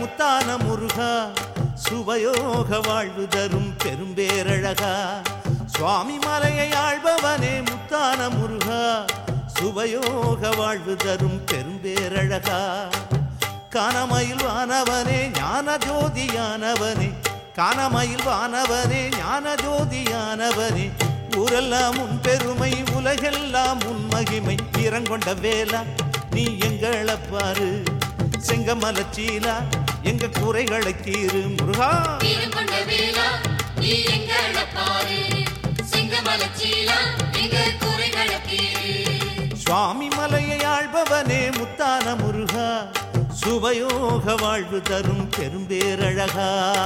முத்தான முருகா சுபயோக வாழ்வு தரும் பெரும்பேரழகா சுவாமி மலையை ஆள்பவனே முத்தான முருகா சுபயோக வாழ்வு தரும் பெரும்பேரழகா கானமயில் வானவனே ஞான ஜோதியானவனே கானமயில் வானவனே ஞான ஜோதியானவனே ஊரெல்லாம் உன் பெருமை உலகெல்லாம் உன் மகிமை வீரங்கொண்ட வேலா நீ எங்களை பாரு செங்கமலச்சீலா எங்க குறைகளை தீரு முருகா வீரங்கொண்ட வேலா நீ எங்களை பாரு சிங்கமலச்சீலா எங்க குறைகளை தீரு சுவாமி மலையை ஆள்பவனே முத்தான முருகா சுபயோக வாழ்வு தரும் பெரும்பேரழகா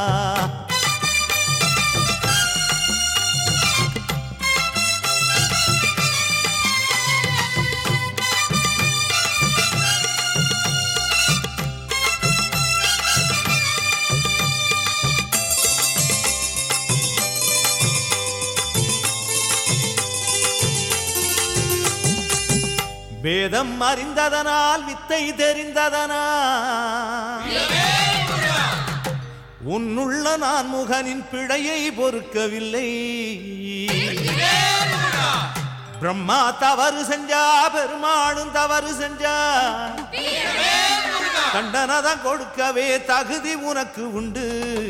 வேதம் அறிந்ததனால் வித்தை தெரிந்ததனால் உன்னுள்ள நான் முகனின் பிழையை பொறுக்கவில்லை பிரம்மா தவறு செஞ்சா பெருமாளும் தவறு செஞ்சா தண்டனதான் கொடுக்கவே தகுதி உனக்கு உண்டு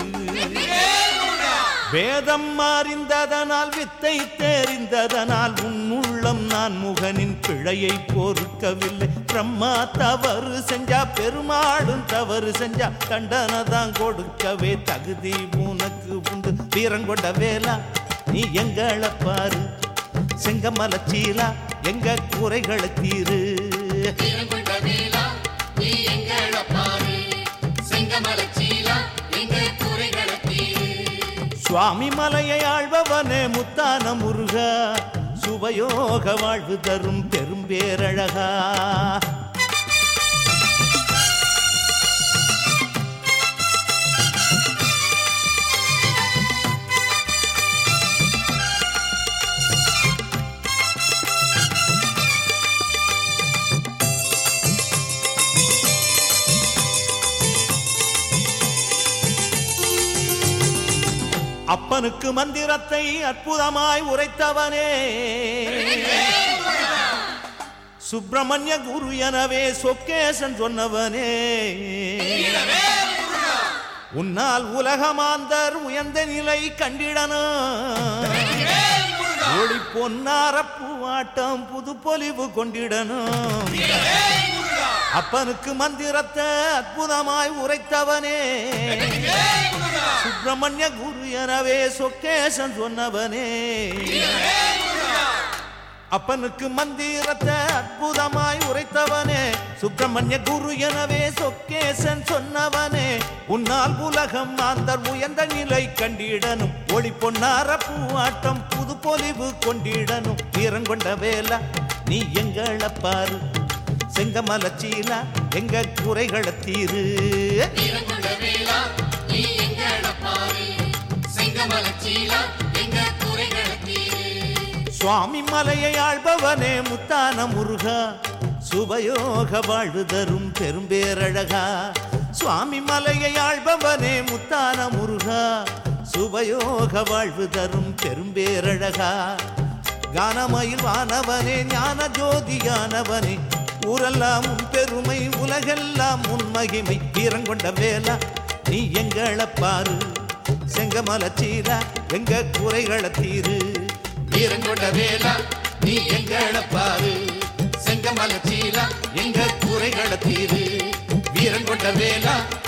வேதம் அறிந்ததனால் வித்தை தெரிந்ததனால் உன் உள்ளம் நான் முகனின் பிழையை பொறுக்கவில்லை பிரம்மா தவறு செஞ்சா பெருமாளும் தவறு செஞ்சா தண்டனை தான் கொடுக்கவே தகுதி உனக்கு உண்டு வீரங்கொண்ட வேலா நீ எங்களை பாரு செங்கமலச்சீலா எங்க குறைகளை தீரு வீரங்கொண்ட வேலா நீ எங்களை பாரு சிங்கமலச்சீலா எங்க குறைகளை தீரு சுவாமி மலையை ஆள்பவனே முத்தான முருகா சுபயோக வாழ்வு தரும் பெரும்பேரழகா அப்பனுக்கு மந்திரத்தை அற்புதமாய் உரைத்தவனே சுப்பிரமணிய குரு எனவே சொக்கேசன் சொன்னவனே உன்னால் உலகமாந்தர் உயர்ந்த நிலை கண்டிடணும் ஒளி பொன்னார பூவாட்டம் புது பொலிவு கொண்டிடணும் அப்பனுக்கு மந்திரத்தை அற்புதமாய் உரைத்தவனே சுப்பிரமணிய குரு எனவே சொக்கேசன் சொன்னவனே அப்பனுக்கு மந்திரத்தை அற்புதமாய் உரைத்தவனே சுப்பிரமணிய குரு எனவே சொக்கேசன் சொன்னவனே உன்னால் உலகம் மாந்தர் உயர்ந்த நிலை கண்டிடனும் ஒளி பொன்னார பூவாட்டம் புது பொலிவு கொண்டிடனும் வீரங்கொண்ட வேலா நீ எங்களை பாரு செங்கமலச்சீலா எங்க குறைகளை தீரு வீரங்கொண்ட வேலா நீ எங்களை பாரு சிங்கமலச்சீலா எங்க குறைகளை தீரு சுவாமி மலையை ஆள்பவனே முத்தான முருகா சுபயோக வாழ்வு தரும் பெரும்பேரழகா சுவாமி மலையை ஆள்பவனே முத்தான முருகா சுபயோக வாழ்வு தரும் பெரும்பேரழகா கானமயில் வானவனே ஞான ஜோதியானவனே ஊரெல்லாம் உன் பெருமை உலகெல்லாம் உன் மகிமை வீரங்கொண்ட வேலா நீ எங்களை பாரு செங்கமலச்சீரா எங்க குறைகளை தீரு வீரங்கொண்ட வேலா நீ எங்களை பாரு செங்கமலச்சீரா எங்க குறைகளை தீரு வீரங்கொண்ட வேலா